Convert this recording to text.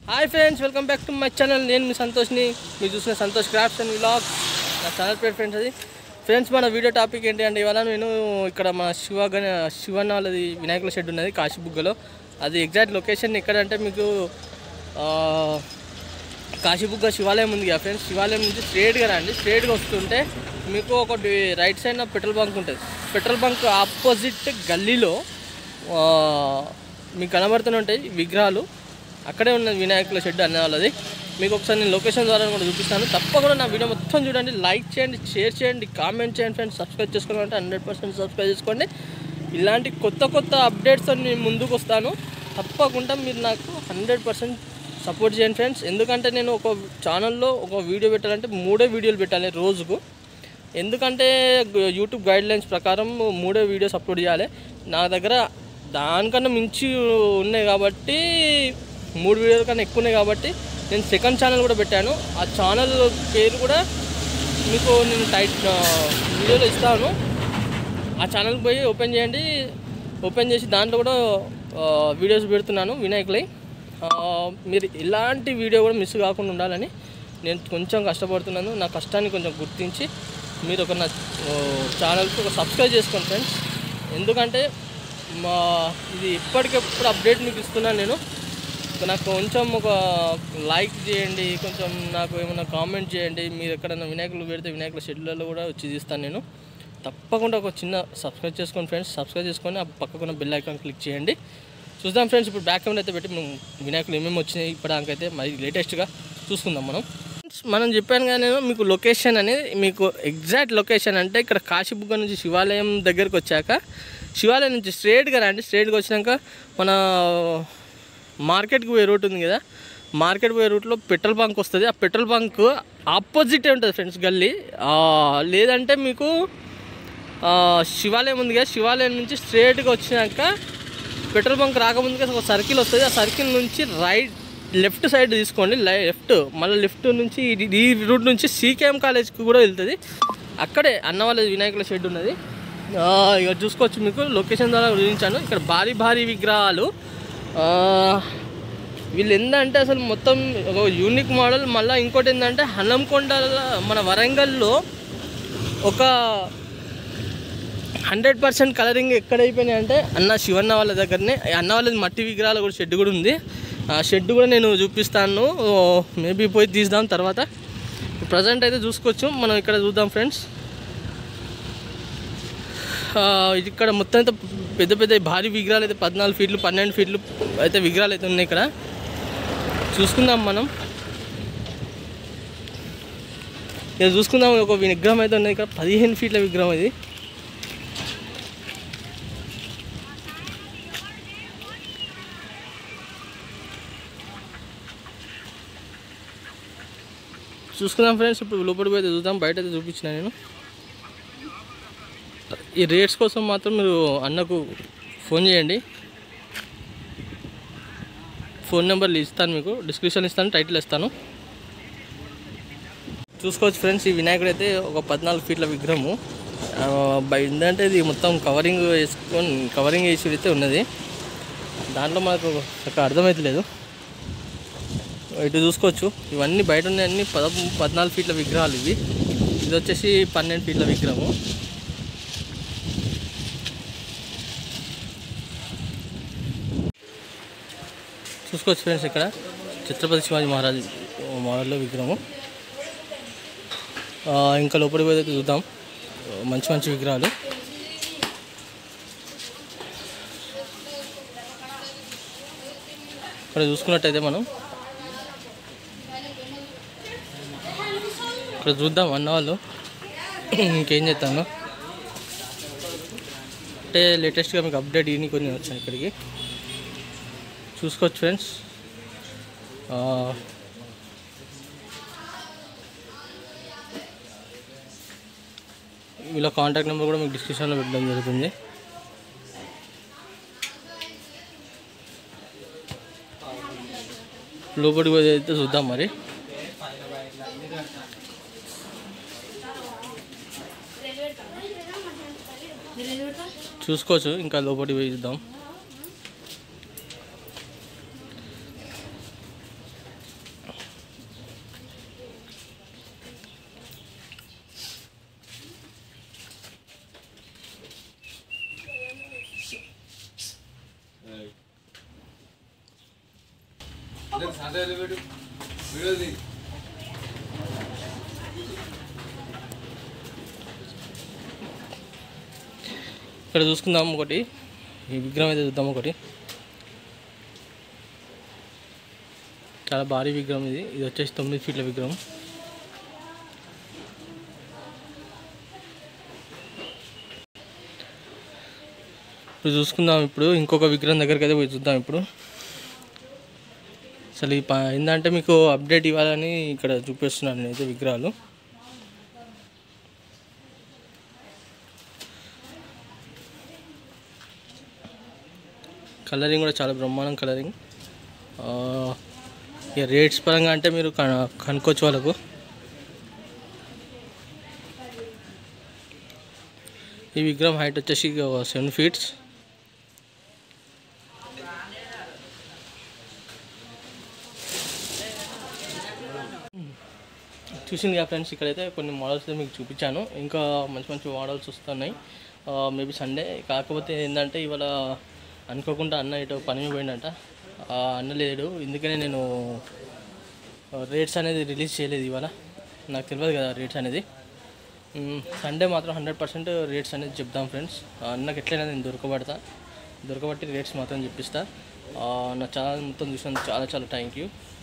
hi friends welcome back to my channel నేను మీ సంతోష్ని మీరు చూసిన సంతోష్ క్రాఫ్ట్స్ అండ్ వ్లాగ్స్ నా ఛానల్ పేరు ఫ్రెండ్స్ అది ఫ్రెండ్స్ మన వీడియో టాపిక్ ఏంటి అంటే ఇవాళ నేను ఇక్కడ మన శివ గణ శివన్న వాళ్ళది వినాయకుల షెడ్ ఉన్నది కాశీబుగ్గలో అది ఎగ్జాక్ట్ లొకేషన్ ఎక్కడ అంటే మీకు ఆ, కాశీబుగ్గ శివాలయం ఉంది కదా ఫ్రెండ్స్ శివాలయం నుంచి స్ట్రేట్గా రండి స్ట్రేట్గా వస్తుంటే మీకు ఒకటి రైట్ సైడ్ పెట్రోల్ బంక్ ఉంటుంది పెట్రోల్ బంక్ ఆపోజిట్ గల్లీలో ఆ, మీకు కనబడుతూనే ఉంటాయి విగ్రహాలు అక్కడే ఉన్నది వినాయకుల షెడ్ అనే వాళ్ళది మీకు ఒకసారి నేను లొకేషన్ ద్వారా కూడా చూపిస్తాను తప్పకుండా నా వీడియో మొత్తం చూడండి లైక్ చేయండి షేర్ చేయండి కామెంట్ చేయండి ఫ్రెండ్స్ సబ్స్క్రైబ్ చేసుకోవాలంటే హండ్రెడ్ పర్సెంట్ సబ్స్క్రైబ్ చేసుకోండి ఇలాంటి కొత్త కొత్త అప్డేట్స్తో నేను ముందుకు వస్తాను తప్పకుండా మీరు నాకు హండ్రెడ్ పర్సెంట్ సపోర్ట్ చేయండి ఫ్రెండ్స్ ఎందుకంటే నేను ఒక ఛానల్లో ఒక వీడియో పెట్టాలంటే మూడే వీడియోలు పెట్టాలి రోజుకు ఎందుకంటే గ- యూట్యూబ్ గైడ్ లైన్స్ ప్రకారం మూడే వీడియోస్ అప్లోడ్ చేయాలి నా దగ్గర దానికన్నా మించి ఉన్నాయి కాబట్టి మూడు వీడియోల కన్నా ఎక్కువ ఉన్నాయి కాబట్టి నేను సెకండ్ ఛానల్ కూడా పెట్టాను ఆ ఛానల్ పేరు కూడా మీకు నేను టైట్ వీడియోలో ఇస్తాను ఆ ఛానల్కి పోయి ఓపెన్ చేయండి ఓపెన్ చేసి దాంట్లో కూడా ఆ, వీడియోస్ పెడుతున్నాను వినాయకులై ఆ, మీరు ఇలాంటి వీడియో కూడా మిస్ కాకుండా ఉండాలని నేను కొంచెం కష్టపడుతున్నాను నా కష్టాన్ని కొంచెం గుర్తించి మీరు ఒక నా ఆ, ఛానల్కి ఒక సబ్స్క్రైబ్ చేసుకోండి ఫ్రెండ్స్ ఎందుకంటే మా ఇది ఎప్పటికెప్పుడు అప్డేట్ మీకు ఇస్తున్నాను నేను నాకు కొంచెం ఒక లైక్ చేయండి కొంచెం నాకు ఏమైనా కామెంట్ చేయండి మీరు ఎక్కడైనా వినాయకులు పెడితే వినాయకుల షెడ్యూల్లో కూడా వచ్చి తీస్తాను నేను తప్పకుండా ఒక చిన్న సబ్స్క్రైబ్ చేసుకోండి ఫ్రెండ్స్ సబ్స్క్రైబ్ చేసుకొని ఆ పక్కకున్న బెల్ ఐకాన్ క్లిక్ చేయండి చూద్దాం ఫ్రెండ్స్ ఇప్పుడు బ్యాక్ కెమెరా అయితే పెట్టి మనం వినాయకులు ఏమేమి వచ్చినాయి ఇప్పటిదాకైతే మరి లేటెస్ట్గా చూసుకుందాం మనం Friends, మనం చెప్పాను కానీ నేను మీకు లొకేషన్ అనేది మీకు ఎగ్జాక్ట్ లొకేషన్ అంటే ఇక్కడ కాశీబుగ్గ నుంచి శివాలయం దగ్గరికి వచ్చాక శివాలయం నుంచి స్ట్రేట్గా రండి స్ట్రేట్గా వచ్చినాక మన మార్కెట్కి పోయే రూట్ ఉంది కదా మార్కెట్ పోయే రూట్లో పెట్రోల్ బంక్ వస్తుంది ఆ పెట్రోల్ బంక్ ఆపోజిటే ఉంటుంది ఫ్రెండ్స్ గల్లీ ఆ, లేదంటే మీకు ఆ, శివాలయం ఉంది కదా శివాలయం నుంచి స్ట్రేట్గా వచ్చినాక పెట్రోల్ బంక్ రాకముందుగా ఒక సర్కిల్ వస్తుంది ఆ సర్కిల్ నుంచి రైట్ లెఫ్ట్ సైడ్ తీసుకోండి లెఫ్ట్ మళ్ళీ లెఫ్ట్ నుంచి ఇది- ఈ రూట్ నుంచి సీకేఎం కాలేజ్కి కూడా వెళ్తుంది అక్కడే అన్న వాళ్ళ వినాయకుల షెడ్ ఉన్నది ఆ, ఇక చూసుకోవచ్చు మీకు లొకేషన్ ద్వారా చూపించాను ఇక్కడ భారీ భారీ విగ్రహాలు ఆ, వీళ్ళు ఏంటంటే అసలు మొత్తం ఒక యూనిక్ మోడల్ మళ్ళీ ఇంకోటి ఏంటంటే హనంకొండ మన వరంగల్లో ఒక హండ్రెడ్ పర్సెంట్ కలరింగ్ ఎక్కడ అయిపోయినాయి అంటే అన్న శివన్న వాళ్ళ దగ్గరనే అన్న వాళ్ళది మట్టి విగ్రహాల కూడా షెడ్ కూడా ఉంది ఆ షెడ్ కూడా నేను చూపిస్తాను మేబీ పోయి తీద్దాం తర్వాత ప్రజెంట్ అయితే చూసుకోవచ్చు మనం ఇక్కడ చూద్దాం ఫ్రెండ్స్ ఇది ఇక్కడ మొత్తం అయితే పెద్ద పెద్ద భారీ విగ్రహాలు అయితే పద్నాలుగు ఫీట్లు పన్నెండు ఫీట్లు అయితే విగ్రహాలు అయితే ఉన్నాయి ఇక్కడ చూసుకుందాం మనం ఇక చూసుకుందాం ఒక విగ్రహం అయితే ఉన్నది ఇక్కడ పదిహేను ఫీట్ల విగ్రహం ఇది చూసుకుందాం ఫ్రెండ్స్ ఇప్పుడు లోపలికి పోతే చూద్దాం బయట అయితే చూపించిన నేను ఈ రేట్స్ కోసం మాత్రం మీరు అన్నకు ఫోన్ చేయండి ఫోన్ నెంబర్లు ఇస్తాను మీకు డిస్క్రిప్షన్ ఇస్తాను టైటిల్ ఇస్తాను చూసుకోవచ్చు ఫ్రెండ్స్ ఈ వినాయకుడు అయితే ఒక పద్నాలుగు ఫీట్ల విగ్రహము ఆ, బయ- ఏంటంటే ఇది మొత్తం కవరింగ్ వేసుకొని కవరింగ్ వేసి అయితే ఉన్నది దాంట్లో మనకు ఒక అర్థమవుతలేదు ఇటు చూసుకోవచ్చు ఇవన్నీ బయట ఉన్నాయన్నీ పద పద్నాలుగు ఫీట్ల విగ్రహాలు ఇవి ఇది వచ్చేసి పన్నెండు ఫీట్ల విగ్రహము చూసుకోవచ్చు ఫ్రెండ్స్ ఇక్కడ ఛత్రపతి శివాజీ మహారాజ్ మోడల్లో విగ్రహము ఆ, ఇంకా లోపలికి పోయి అయితే చూద్దాం మంచి మంచి విగ్రహాలు ఇక్కడ చూసుకున్నట్టయితే మనం ఇక్కడ చూద్దాం అన్న వాళ్ళు ఇంకేం చేస్తాను అంటే లేటెస్ట్గా మీకు అప్డేట్ ఇన్ని కొన్ని వచ్చాయి ఇక్కడికి చూసుకోవచ్చు ఫ్రెండ్స్ వీళ్ళ కాంటాక్ట్ నెంబర్ కూడా మీకు డిస్క్రిప్షన్లో పెట్టడం జరుగుతుంది లోపలికి పోయి అయితే చూద్దాం మరి చూసుకోవచ్చు ఇంకా లోపలికి పోయి చూద్దాం ఇక్కడ చూసుకుందాం ఒకటి ఈ విగ్రహం అయితే చూద్దాం ఒకటి చాలా భారీ విగ్రహం ఇది ఇది వచ్చేసి తొమ్మిది ఫీట్ల విగ్రహం ఇప్పుడు చూసుకుందాం ఇప్పుడు ఇంకొక విగ్రహం దగ్గరికి అయితే పోయి చూద్దాం ఇప్పుడు అసలు ఈ ప- ఏంటంటే మీకు అప్డేట్ ఇవ్వాలని ఇక్కడ చూపిస్తున్నాను నేనైతే విగ్రహాలు కలరింగ్ కూడా చాలా బ్రహ్మాండం కలరింగ్ ఆ, ఇక రేట్స్ పరంగా అంటే మీరు కన- కనుక్కోవచ్చు వాళ్ళకు ఈ విగ్రహం హైట్ వచ్చేసి సెవెన్ ఫీట్స్ చూసింది కదా ఫ్రెండ్స్ ఇక్కడైతే కొన్ని మోడల్స్ అయితే మీకు చూపించాను ఇంకా మంచి మంచి మోడల్స్ వస్తున్నాయి మేబీ సండే కాకపోతే ఏంటంటే ఇవాళ అనుకోకుండా అన్న ఇటు పని మీద పోయిందంట ఆ, అన్న లేడు ఎందుకనే నేను రేట్స్ అనేది రిలీజ్ చేయలేదు ఇవాళ నాకు తెలియదు కదా రేట్స్ అనేది సండే మాత్రం హండ్రెడ్ పర్సెంట్ రేట్స్ అనేది చెప్దాం ఫ్రెండ్స్ అన్నకి ఎట్లయినా నేను దొరకబడతా దొరకబట్టి రేట్స్ మాత్రం చెప్పిస్తా ఆ, నా ఛానల్ మొత్తం చూసినందుకు చాలా చాలా థ్యాంక్ యూ